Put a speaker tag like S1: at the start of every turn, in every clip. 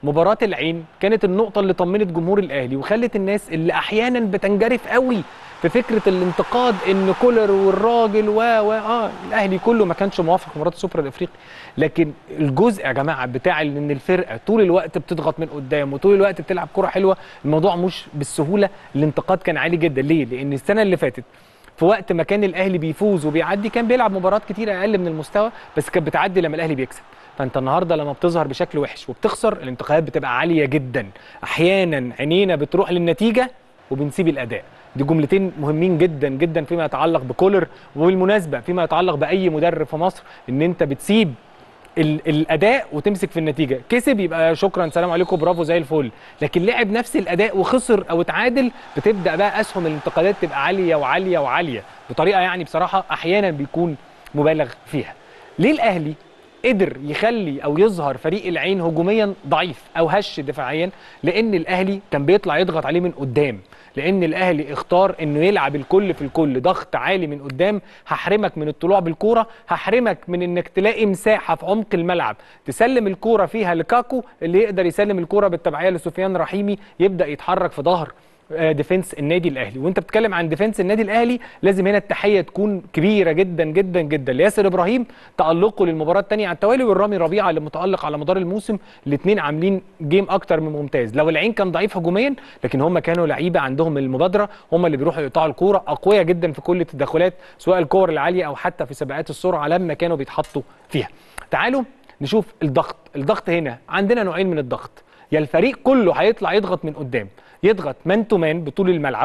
S1: مباراه العين كانت النقطه اللي طمنت جمهور الاهلي وخلت الناس اللي احيانا بتنجرف قوي في فكره الانتقاد ان كولر والراجل و و اه الاهلي كله ما كانش موافق في مباراه السوبر الافريقي لكن الجزء يا جماعه بتاع ان الفرقه طول الوقت بتضغط من قدام وطول الوقت بتلعب كره حلوه الموضوع مش بالسهوله الانتقاد كان عالي جدا ليه لان السنه اللي فاتت في وقت ما كان الاهلي بيفوز وبيعدي كان بيلعب مباريات كتير اقل من المستوى بس كانت بتعدي لما الاهلي بيكسب فانت النهارده لما بتظهر بشكل وحش وبتخسر الانتقادات بتبقى عاليه جدا احيانا عينينا بتروح للنتيجه وبنسيب الاداء دي جملتين مهمين جدا جدا فيما يتعلق بكولر وبالمناسبه فيما يتعلق باي مدرب في مصر ان انت بتسيب ال- الاداء وتمسك في النتيجه كسب يبقى شكرا سلام عليكم برافو زي الفل لكن لعب نفس الاداء وخسر او اتعادل بتبدا بقى اسهم الانتقادات تبقى عاليه وعاليه وعاليه بطريقه يعني بصراحه احيانا بيكون مبالغ فيها ليه الاهلي قدر يخلي او يظهر فريق العين هجوميا ضعيف او هش دفاعيا لان الاهلي كان بيطلع يضغط عليه من قدام لان الاهلي اختار انه يلعب الكل في الكل ضغط عالي من قدام هحرمك من الطلوع بالكوره هحرمك من انك تلاقي مساحه في عمق الملعب تسلم الكوره فيها لكاكو اللي يقدر يسلم الكوره بالتبعيه لسفيان رحيمي يبدا يتحرك في ظهر آه، ديفنس النادي الاهلي وانت بتتكلم عن ديفنس النادي الاهلي لازم هنا التحيه تكون كبيره جدا جدا جدا لياسر ابراهيم تالقه للمباراه الثانيه على التوالي والرامي ربيعه اللي متالق على مدار الموسم الاثنين عاملين جيم اكتر من ممتاز لو العين كان ضعيف هجوميا لكن هم كانوا لعيبه عندهم المبادره هم اللي بيروحوا يقطعوا الكوره اقوياء جدا في كل التدخلات سواء الكور العاليه او حتى في سباقات السرعه لما كانوا بيتحطوا فيها تعالوا نشوف الضغط الضغط هنا عندنا نوعين من الضغط يا الفريق كله هيطلع يضغط من قدام يضغط مان تو مان بطول الملعب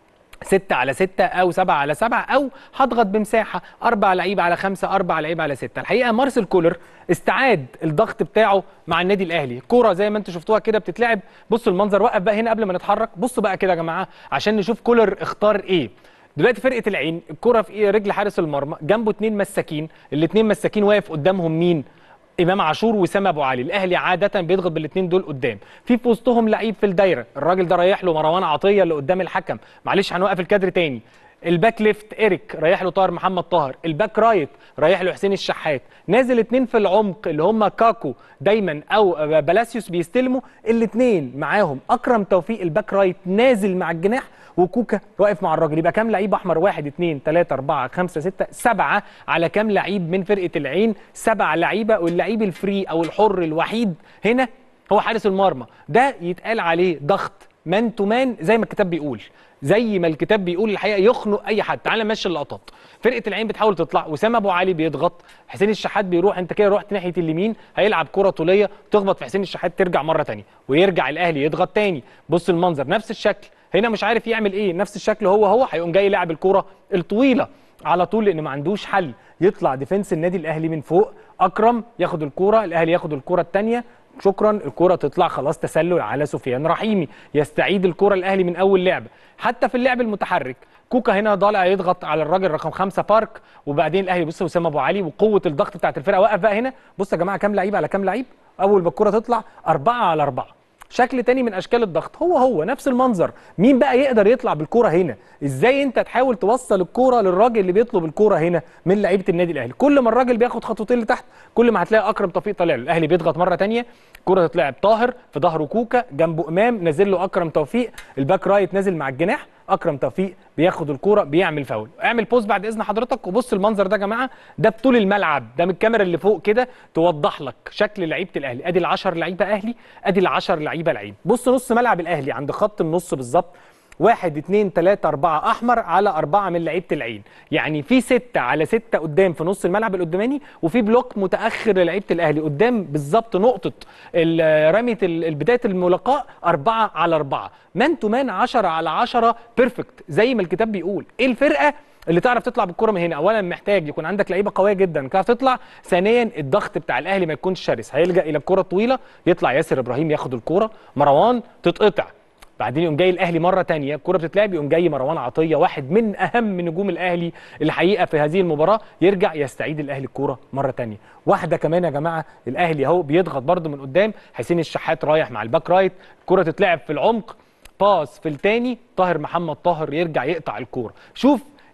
S1: ستة على ستة أو سبعة على سبعة أو هضغط بمساحة أربع لعيبة على خمسة أربع لعيبة على ستة الحقيقة مارسيل كولر استعاد الضغط بتاعه مع النادي الأهلي كورة زي ما أنتم شفتوها كده بتتلعب بص المنظر وقف بقى هنا قبل ما نتحرك بصوا بقى كده يا جماعة عشان نشوف كولر اختار إيه دلوقتي فرقه العين الكره في إيه رجل حارس المرمى جنبه اتنين مساكين الاثنين مساكين واقف قدامهم مين امام عاشور وسام ابو علي الاهلي عاده بيضغط بالاثنين دول قدام في في وسطهم لعيب في الدايره الراجل ده رايح له مروان عطيه اللي قدام الحكم معلش هنوقف الكادر تاني الباك ليفت ايريك رايح له طاهر محمد طاهر الباك رايت رايح له حسين الشحات نازل اتنين في العمق اللي هم كاكو دايما او بلاسيوس بيستلموا الاثنين معاهم اكرم توفيق الباك رايت نازل مع الجناح وكوكا واقف مع الراجل يبقى كام لعيب احمر واحد اثنين ثلاثة أربعة خمسة ستة سبعة على كام لعيب من فرقة العين سبع لعيبة واللعيب الفري أو الحر الوحيد هنا هو حارس المرمى ده يتقال عليه ضغط مان تو مان زي ما الكتاب بيقول زي ما الكتاب بيقول الحقيقه يخنق اي حد تعال نمشي اللقطات فرقه العين بتحاول تطلع وسام ابو علي بيضغط حسين الشحات بيروح انت كده رحت ناحيه اليمين هيلعب كره طوليه تخبط في حسين الشحات ترجع مره تانية ويرجع الاهلي يضغط تاني بص المنظر نفس الشكل هنا مش عارف يعمل ايه نفس الشكل هو هو هيقوم جاي لاعب الكره الطويله على طول لان ما عندوش حل يطلع ديفنس النادي الاهلي من فوق اكرم ياخد الكره الاهلي ياخد الكره الثانيه شكرا الكره تطلع خلاص تسلل على سفيان رحيمي يستعيد الكره الاهلي من اول لعبه حتى في اللعب المتحرك كوكا هنا ضالع يضغط على الراجل رقم خمسة بارك وبعدين الاهلي بص وسام ابو علي وقوه الضغط بتاعت الفرقه وقف بقى هنا بص يا جماعه كام لعيب على كام لعيب اول ما الكره تطلع أربعة على أربعة شكل تاني من اشكال الضغط هو هو نفس المنظر مين بقى يقدر يطلع بالكوره هنا ازاي انت تحاول توصل الكوره للراجل اللي بيطلب الكوره هنا من لعيبه النادي الاهلي كل ما الراجل بياخد خطوتين لتحت كل ما هتلاقي اكرم توفيق طالع له الاهلي بيضغط مره تانية كوره تتلعب طاهر في ظهره كوكا جنبه امام نازل له اكرم توفيق الباك رايت نازل مع الجناح اكرم توفيق بياخد الكوره بيعمل فاول اعمل بوز بعد اذن حضرتك وبص المنظر ده يا جماعه ده بطول الملعب ده من الكاميرا اللي فوق كده توضح لك شكل لعيبه الاهلي ادي ال10 لعيبه اهلي ادي ال10 لعيبه لعيب بص نص ملعب الاهلي عند خط النص بالظبط واحد اتنين تلاتة أربعة أحمر على أربعة من لعيبة العين يعني في ستة على ستة قدام في نص الملعب القداماني وفي بلوك متأخر للعيبة الأهلي قدام بالظبط نقطة ال- رمية ال- بداية الملاقاة أربعة على أربعة مان تو مان عشرة على عشرة بيرفكت زي ما الكتاب بيقول إيه الفرقة اللي تعرف تطلع بالكره من هنا اولا محتاج يكون عندك لعيبه قويه جدا تعرف تطلع ثانيا الضغط بتاع الاهلي ما يكونش شرس هيلجا الى الكره الطويله يطلع ياسر ابراهيم ياخد الكره مروان تتقطع بعدين يقوم جاي الاهلي مره تانية الكره بتتلعب يقوم جاي مروان عطيه واحد من اهم نجوم الاهلي الحقيقه في هذه المباراه يرجع يستعيد الاهلي الكوره مره تانية واحده كمان يا جماعه الاهلي اهو بيضغط برده من قدام حسين الشحات رايح مع الباك رايت الكره تتلعب في العمق باس في التاني طاهر محمد طاهر يرجع يقطع الكوره شوف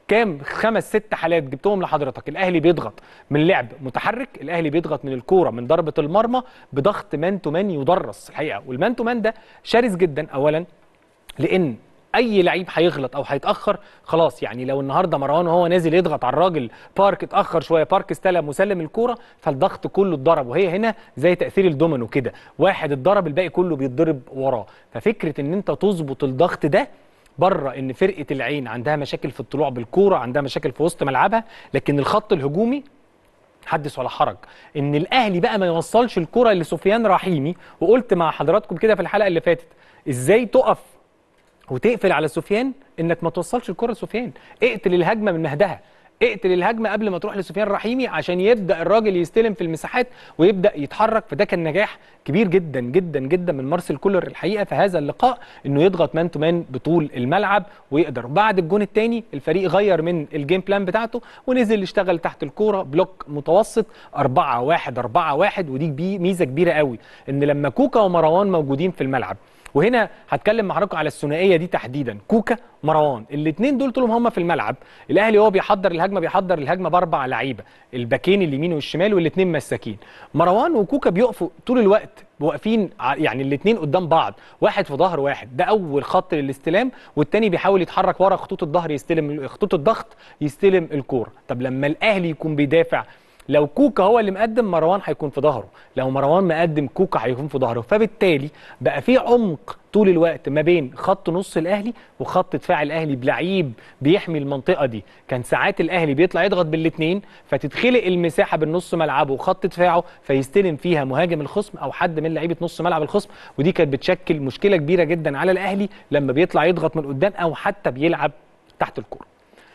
S1: كام خمس ست حالات جبتهم لحضرتك الاهلي بيضغط من لعب متحرك الاهلي بيضغط من الكوره من ضربه المرمى بضغط مان تو مان يدرس الحقيقه والمان تو مان ده شرس جدا اولا لان اي لعيب هيغلط او هيتاخر خلاص يعني لو النهارده مروان وهو نازل يضغط على الراجل بارك اتاخر شويه بارك استلم وسلم الكوره فالضغط كله اتضرب وهي هنا زي تاثير الدومينو كده واحد اتضرب الباقي كله بيتضرب وراه ففكره ان انت تظبط الضغط ده بره ان فرقه العين عندها مشاكل في الطلوع بالكوره عندها مشاكل في وسط ملعبها لكن الخط الهجومي حدث ولا حرج ان الاهلي بقى ما يوصلش الكره لسفيان رحيمي وقلت مع حضراتكم كده في الحلقه اللي فاتت ازاي تقف وتقفل على سفيان انك ما توصلش الكره لسفيان اقتل الهجمه من مهدها اقتل الهجمه قبل ما تروح لسفيان رحيمي عشان يبدا الراجل يستلم في المساحات ويبدا يتحرك فده كان نجاح كبير جدا جدا جدا من مارسيل كولر الحقيقه في هذا اللقاء انه يضغط مان تو مان بطول الملعب ويقدر بعد الجون الثاني الفريق غير من الجيم بلان بتاعته ونزل يشتغل تحت الكوره بلوك متوسط 4 1 4 1 ودي بي ميزه كبيره قوي ان لما كوكا ومروان موجودين في الملعب وهنا هتكلم مع حضراتكم على الثنائيه دي تحديدا كوكا مروان الاثنين دول طول هم في الملعب الاهلي هو بيحضر الهجمه بيحضر الهجمه باربع لعيبه الباكين اليمين والشمال والاثنين مساكين مروان وكوكا بيقفوا طول الوقت واقفين يعني الاثنين قدام بعض واحد في ظهر واحد ده اول خط للاستلام والتاني بيحاول يتحرك ورا خطوط الظهر يستلم خطوط الضغط يستلم الكوره طب لما الاهلي يكون بيدافع لو كوكا هو اللي مقدم مروان هيكون في ظهره لو مروان مقدم كوكا هيكون في ظهره فبالتالي بقى في عمق طول الوقت ما بين خط نص الاهلي وخط دفاع الاهلي بلعيب بيحمي المنطقه دي كان ساعات الاهلي بيطلع يضغط بالاثنين فتتخلق المساحه بين نص ملعبه وخط دفاعه فيستلم فيها مهاجم الخصم او حد من لعيبه نص ملعب الخصم ودي كانت بتشكل مشكله كبيره جدا على الاهلي لما بيطلع يضغط من قدام او حتى بيلعب تحت الكوره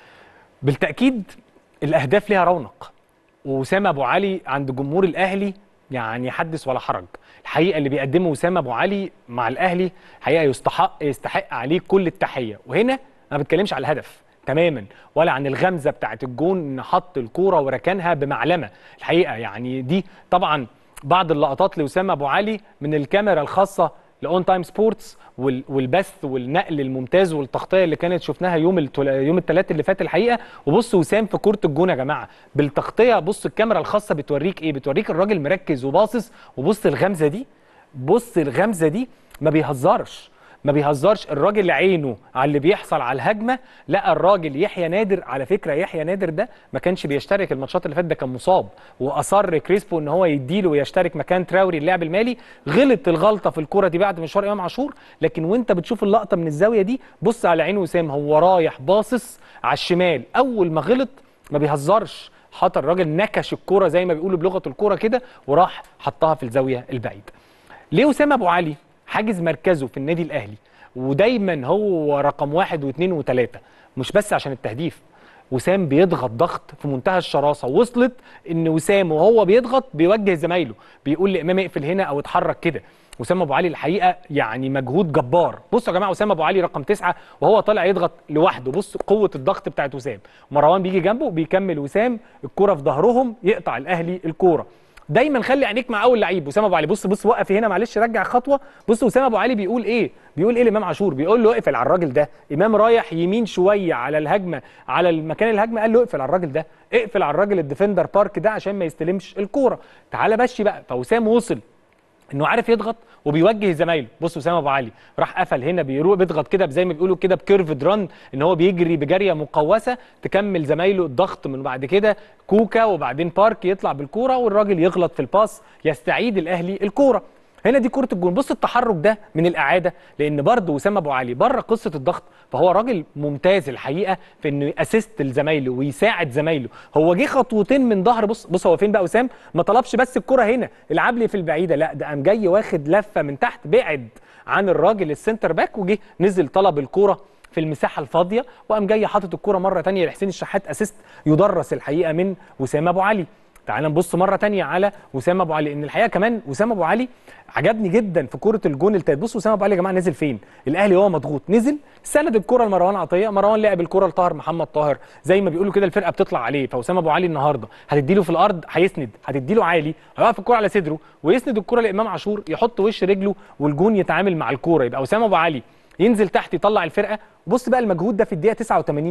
S1: بالتاكيد الاهداف ليها رونق وسام ابو علي عند جمهور الاهلي يعني حدث ولا حرج الحقيقه اللي بيقدمه وسام ابو علي مع الاهلي حقيقه يستحق يستحق عليه كل التحيه وهنا انا ما بتكلمش على الهدف تماما ولا عن الغمزه بتاعه الجون ان حط الكوره وركنها بمعلمه الحقيقه يعني دي طبعا بعض اللقطات لوسام ابو علي من الكاميرا الخاصه لاون تايم سبورتس والبث والنقل الممتاز والتغطيه اللي كانت شفناها يوم التل... يوم الثلاث اللي فات الحقيقه وبص وسام في كوره الجون يا جماعه بالتغطيه بص الكاميرا الخاصه بتوريك ايه بتوريك الراجل مركز وباصص وبص الغمزه دي بص الغمزه دي ما بيهزرش ما بيهزرش الراجل عينه على اللي بيحصل على الهجمه لا الراجل يحيى نادر على فكره يحيى نادر ده ما كانش بيشترك الماتشات اللي فاتت ده كان مصاب واصر كريسبو ان هو يديله ويشترك مكان تراوري اللاعب المالي غلط الغلطه في الكوره دي بعد مشوار امام عاشور لكن وانت بتشوف اللقطه من الزاويه دي بص على عين وسام هو رايح باصص على الشمال اول ما غلط ما بيهزرش حط الراجل نكش الكوره زي ما بيقولوا بلغه الكوره كده وراح حطها في الزاويه البعيده ليه وسام ابو علي حاجز مركزه في النادي الاهلي ودايما هو رقم واحد واثنين وثلاثه مش بس عشان التهديف وسام بيضغط ضغط في منتهى الشراسه وصلت ان وسام وهو بيضغط بيوجه زمايله بيقول لامام اقفل هنا او اتحرك كده وسام ابو علي الحقيقه يعني مجهود جبار بصوا يا جماعه وسام ابو علي رقم تسعة وهو طالع يضغط لوحده بص قوه الضغط بتاعت وسام مروان بيجي جنبه بيكمل وسام الكره في ظهرهم يقطع الاهلي الكوره دايما خلي عينيك مع اول لعيب وسام ابو علي بص بص وقف هنا معلش رجع خطوه بص وسام ابو علي بيقول ايه بيقول ايه لامام عاشور بيقول له اقفل على الراجل ده امام رايح يمين شويه على الهجمه على المكان الهجمه قال له اقفل على الراجل ده اقفل على الراجل الديفندر بارك ده عشان ما يستلمش الكوره تعالى مشي بقى فوسام وصل انه عارف يضغط وبيوجه زمايله بص اسامه ابو علي راح قفل هنا بيروح بيضغط كده زي ما بيقولوا كده بكيرفد ران ان هو بيجري بجاريه مقوسه تكمل زمايله الضغط من بعد كده كوكا وبعدين بارك يطلع بالكوره والراجل يغلط في الباس يستعيد الاهلي الكوره هنا دي كره الجون بص التحرك ده من الاعاده لان برضه وسام ابو علي بره قصه الضغط فهو راجل ممتاز الحقيقه في انه ياسيست لزمايله ويساعد زمايله هو جه خطوتين من ظهر بص بص هو فين بقى وسام ما طلبش بس الكره هنا العب لي في البعيده لا ده قام جاي واخد لفه من تحت بعد عن الراجل السنتر باك وجه نزل طلب الكوره في المساحه الفاضيه وقام جاي حاطط الكوره مره ثانيه لحسين الشحات اسيست يدرس الحقيقه من وسام ابو علي تعال نبص مره تانية على وسام ابو علي ان الحقيقه كمان وسام ابو علي عجبني جدا في كره الجون التالت بص وسام ابو علي يا جماعه نزل فين الاهلي وهو مضغوط نزل سند الكره لمروان عطيه مروان لعب الكره لطاهر محمد طاهر زي ما بيقولوا كده الفرقه بتطلع عليه فوسام ابو علي النهارده هتديله في الارض هيسند هتديله عالي هيوقف الكره على صدره ويسند الكره لامام عاشور يحط وش رجله والجون يتعامل مع الكوره يبقى وسام ابو علي ينزل تحت يطلع الفرقه وبص بقى المجهود ده في الدقيقه 89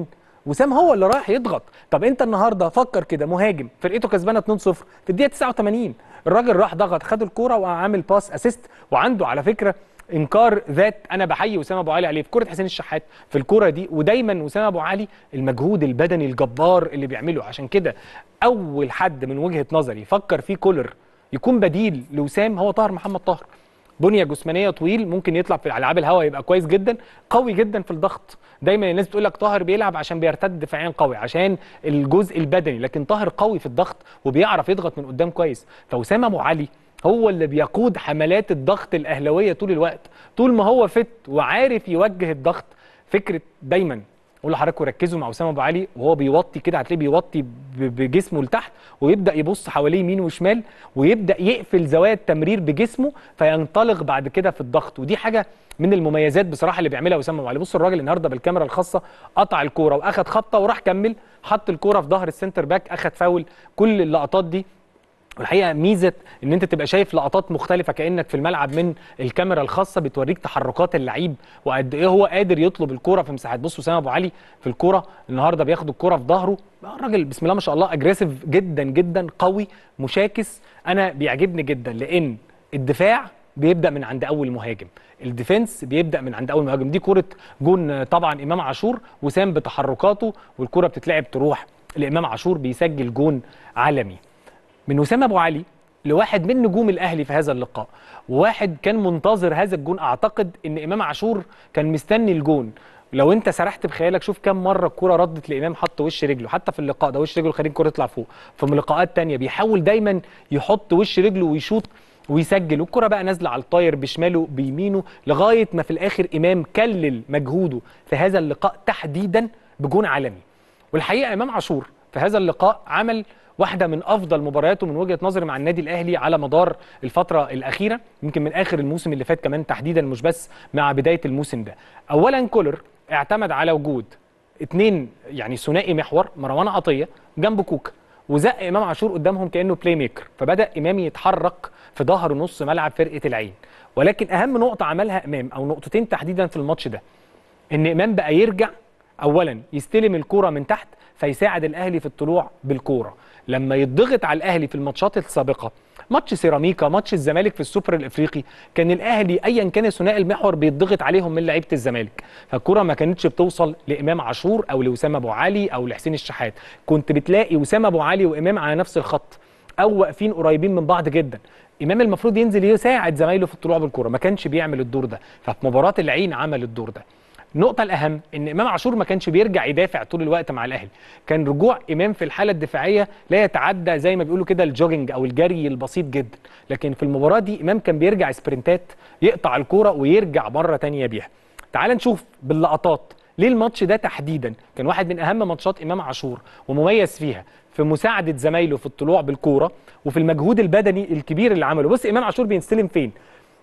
S1: وسام هو اللي رايح يضغط طب انت النهارده فكر كده مهاجم فرقته كسبانه 2-0 في الدقيقه 89 الراجل راح ضغط خد الكوره وعامل باس اسيست وعنده على فكره انكار ذات انا بحيي وسام ابو علي عليه في كره حسين الشحات في الكوره دي ودايما وسام ابو علي المجهود البدني الجبار اللي بيعمله عشان كده اول حد من وجهه نظري فكر فيه كولر يكون بديل لوسام هو طاهر محمد طاهر بنيه جسمانيه طويل ممكن يطلع في العاب الهواء يبقى كويس جدا قوي جدا في الضغط دايما الناس بتقول لك طاهر بيلعب عشان بيرتد دفاعيا قوي عشان الجزء البدني لكن طاهر قوي في الضغط وبيعرف يضغط من قدام كويس فوسام ابو علي هو اللي بيقود حملات الضغط الاهلاويه طول الوقت طول ما هو فت وعارف يوجه الضغط فكره دايما اقول لحضراتكم ركزوا مع اسامه ابو علي وهو بيوطي كده هتلاقيه بيوطي ب- بجسمه لتحت ويبدا يبص حواليه يمين وشمال ويبدا يقفل زوايا التمرير بجسمه فينطلق بعد كده في الضغط ودي حاجه من المميزات بصراحه اللي بيعملها اسامه ابو علي بص الراجل النهارده بالكاميرا الخاصه قطع الكوره واخد خبطه وراح كمل حط الكوره في ظهر السنتر باك اخد فاول كل اللقطات دي والحقيقه ميزه ان انت تبقى شايف لقطات مختلفه كانك في الملعب من الكاميرا الخاصه بتوريك تحركات اللعيب وقد ايه هو قادر يطلب الكوره في مساحات بصوا اسامه ابو علي في الكوره النهارده بياخد الكوره في ظهره الراجل بسم الله ما شاء الله اجريسيف جدا جدا قوي مشاكس انا بيعجبني جدا لان الدفاع بيبدا من عند اول مهاجم الديفنس بيبدا من عند اول مهاجم دي كوره جون طبعا امام عاشور وسام بتحركاته والكوره بتتلعب تروح لامام عاشور بيسجل جون عالمي من وسام ابو علي لواحد من نجوم الاهلي في هذا اللقاء وواحد كان منتظر هذا الجون اعتقد ان امام عاشور كان مستني الجون لو انت سرحت بخيالك شوف كم مره الكوره ردت لامام حط وش رجله حتى في اللقاء ده وش رجله خليه الكوره تطلع فوق في لقاءات تانية بيحاول دايما يحط وش رجله ويشوط ويسجل والكرة بقى نازله على الطاير بشماله بيمينه لغايه ما في الاخر امام كلل مجهوده في هذا اللقاء تحديدا بجون عالمي والحقيقه امام عاشور في هذا اللقاء عمل واحده من افضل مبارياته من وجهه نظري مع النادي الاهلي على مدار الفتره الاخيره يمكن من اخر الموسم اللي فات كمان تحديدا مش بس مع بدايه الموسم ده اولا كولر اعتمد على وجود اتنين يعني ثنائي محور مروان عطيه جنب كوكا وزق امام عاشور قدامهم كانه بلاي ميكر فبدا امام يتحرك في ظهر نص ملعب فرقه العين ولكن اهم نقطه عملها امام او نقطتين تحديدا في الماتش ده ان امام بقى يرجع اولا يستلم الكوره من تحت فيساعد الاهلي في الطلوع بالكوره لما يضغط على الاهلي في الماتشات السابقه ماتش سيراميكا ماتش الزمالك في السوبر الافريقي كان الاهلي ايا كان ثنائي المحور بيضغط عليهم من لعيبه الزمالك فالكره ما كانتش بتوصل لامام عاشور او لوسام ابو علي او لحسين الشحات كنت بتلاقي وسام ابو علي وامام على نفس الخط او واقفين قريبين من بعض جدا امام المفروض ينزل يساعد زمايله في الطلوع بالكره ما كانش بيعمل الدور ده ففي مباراه العين عمل الدور ده النقطة الأهم إن إمام عاشور ما كانش بيرجع يدافع طول الوقت مع الأهلي، كان رجوع إمام في الحالة الدفاعية لا يتعدى زي ما بيقولوا كده الجوجنج أو الجري البسيط جدا، لكن في المباراة دي إمام كان بيرجع سبرنتات يقطع الكورة ويرجع مرة تانية بيها. تعال نشوف باللقطات ليه الماتش ده تحديدا كان واحد من أهم ماتشات إمام عاشور ومميز فيها في مساعدة زمايله في الطلوع بالكورة وفي المجهود البدني الكبير اللي عمله، بص إمام عاشور بيستلم فين؟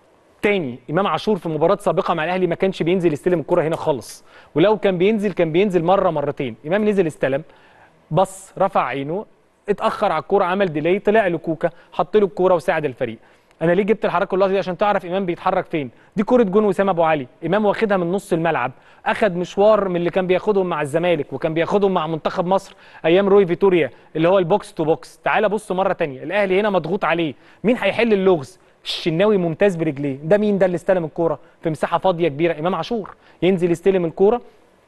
S1: تاني امام عاشور في مباراه سابقه مع الاهلي ما كانش بينزل يستلم الكره هنا خالص ولو كان بينزل كان بينزل مره مرتين امام نزل استلم بص رفع عينه اتاخر على الكوره عمل ديلي طلع له كوكا حط له الكوره وساعد الفريق انا ليه جبت الحركه اللحظه دي عشان تعرف امام بيتحرك فين دي كوره جون وسام ابو علي امام واخدها من نص الملعب اخد مشوار من اللي كان بياخدهم مع الزمالك وكان بياخدهم مع منتخب مصر ايام روي فيتوريا اللي هو البوكس تو بوكس تعال بص مره تانية الاهلي هنا مضغوط عليه مين هيحل اللغز الشناوي ممتاز برجليه ده مين ده اللي استلم الكوره في مساحه فاضيه كبيره امام عاشور ينزل يستلم الكوره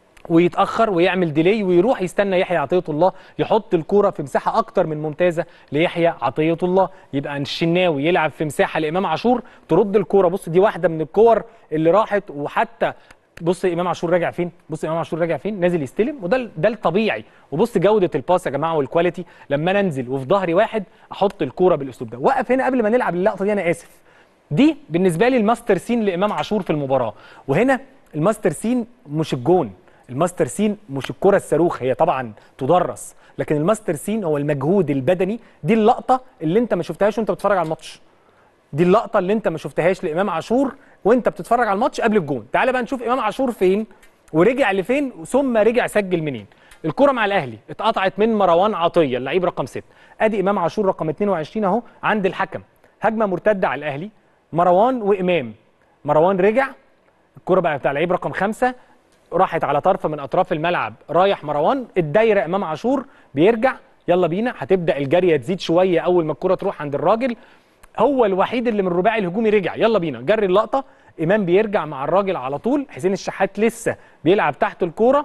S1: ويتاخر ويعمل ديلي ويروح يستنى يحيى عطيه الله يحط الكوره في مساحه اكتر من ممتازه ليحيى عطيه الله يبقى الشناوي يلعب في مساحه لامام عاشور ترد الكوره بص دي واحده من الكور اللي راحت وحتى بص امام عاشور راجع فين بص امام عاشور راجع فين نازل يستلم وده ده الطبيعي وبص جوده الباس يا جماعه والكواليتي لما انا انزل وفي ظهري واحد احط الكوره بالاسلوب ده وقف هنا قبل ما نلعب اللقطه دي انا اسف دي بالنسبه لي الماستر سين لامام عاشور في المباراه وهنا الماستر سين مش الجون الماستر سين مش الكره الصاروخ هي طبعا تدرس لكن الماستر سين هو المجهود البدني دي اللقطه اللي انت ما شفتهاش وانت بتتفرج على الماتش دي اللقطه اللي انت ما شفتهاش لامام عاشور وانت بتتفرج على الماتش قبل الجون تعال بقى نشوف امام عاشور فين ورجع لفين ثم رجع سجل منين الكره مع الاهلي اتقطعت من مروان عطيه اللعيب رقم 6 ادي امام عاشور رقم 22 اهو عند الحكم هجمه مرتده على الاهلي مروان وامام مروان رجع الكره بقى بتاع لعيب رقم خمسة راحت على طرف من اطراف الملعب رايح مروان الدايره امام عاشور بيرجع يلا بينا هتبدا الجاريه تزيد شويه اول ما الكره تروح عند الراجل هو الوحيد اللي من الرباعي الهجومي رجع يلا بينا جري اللقطه امام بيرجع مع الراجل على طول حسين الشحات لسه بيلعب تحت الكوره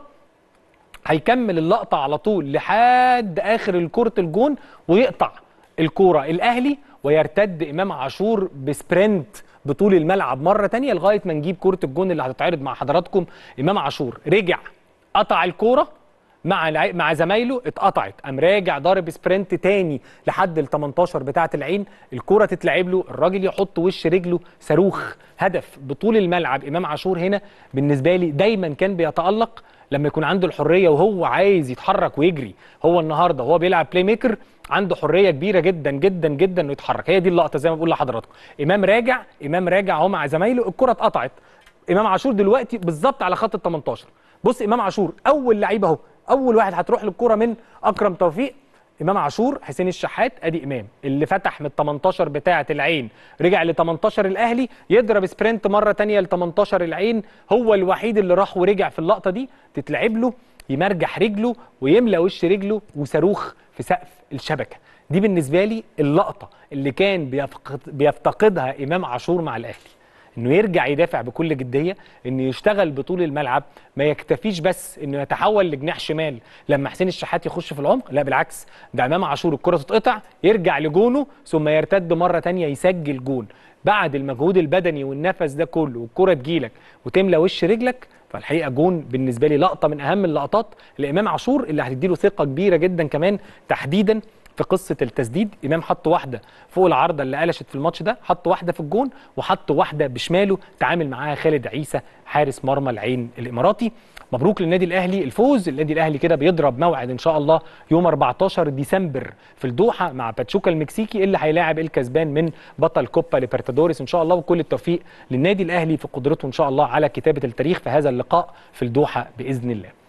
S1: هيكمل اللقطه على طول لحد اخر الكره الجون ويقطع الكوره الاهلي ويرتد امام عاشور بسبرنت بطول الملعب مره تانية لغايه ما نجيب كره الجون اللي هتتعرض مع حضراتكم امام عاشور رجع قطع الكوره مع الع- مع زمايله اتقطعت قام راجع ضارب سبرنت تاني لحد ال 18 بتاعه العين الكوره تتلعب له الراجل يحط وش رجله صاروخ هدف بطول الملعب امام عاشور هنا بالنسبه لي دايما كان بيتالق لما يكون عنده الحريه وهو عايز يتحرك ويجري هو النهارده وهو بيلعب بلاي ميكر عنده حريه كبيره جدا جدا جدا انه يتحرك هي دي اللقطه زي ما بقول لحضراتكم امام راجع امام راجع اهو مع زمايله الكره اتقطعت امام عاشور دلوقتي بالظبط على خط ال 18 بص امام عاشور اول لعيب اهو اول واحد هتروح للكره من اكرم توفيق امام عاشور حسين الشحات ادي امام اللي فتح من ال 18 بتاعه العين رجع ل 18 الاهلي يضرب سبرنت مره تانية ل 18 العين هو الوحيد اللي راح ورجع في اللقطه دي تتلعب له يمرجح رجله ويملى وش رجله وصاروخ في سقف الشبكه دي بالنسبه لي اللقطه اللي كان بيفقد بيفتقدها امام عاشور مع الاهلي انه يرجع يدافع بكل جديه انه يشتغل بطول الملعب ما يكتفيش بس انه يتحول لجناح شمال لما حسين الشحات يخش في العمق لا بالعكس ده امام عاشور الكره تتقطع يرجع لجونه ثم يرتد مره تانية يسجل جون بعد المجهود البدني والنفس ده كله والكره تجيلك وتملى وش رجلك فالحقيقه جون بالنسبه لي لقطه من اهم اللقطات لامام عاشور اللي هتديله ثقه كبيره جدا كمان تحديدا في قصه التسديد امام حط واحده فوق العارضه اللي قلشت في الماتش ده حط واحده في الجون وحط واحده بشماله تعامل معاها خالد عيسى حارس مرمى العين الاماراتي مبروك للنادي الاهلي الفوز النادي الاهلي كده بيضرب موعد ان شاء الله يوم 14 ديسمبر في الدوحه مع باتشوكا المكسيكي اللي هيلاعب الكسبان من بطل كوبا ليبرتادوريس ان شاء الله وكل التوفيق للنادي الاهلي في قدرته ان شاء الله على كتابه التاريخ في هذا اللقاء في الدوحه باذن الله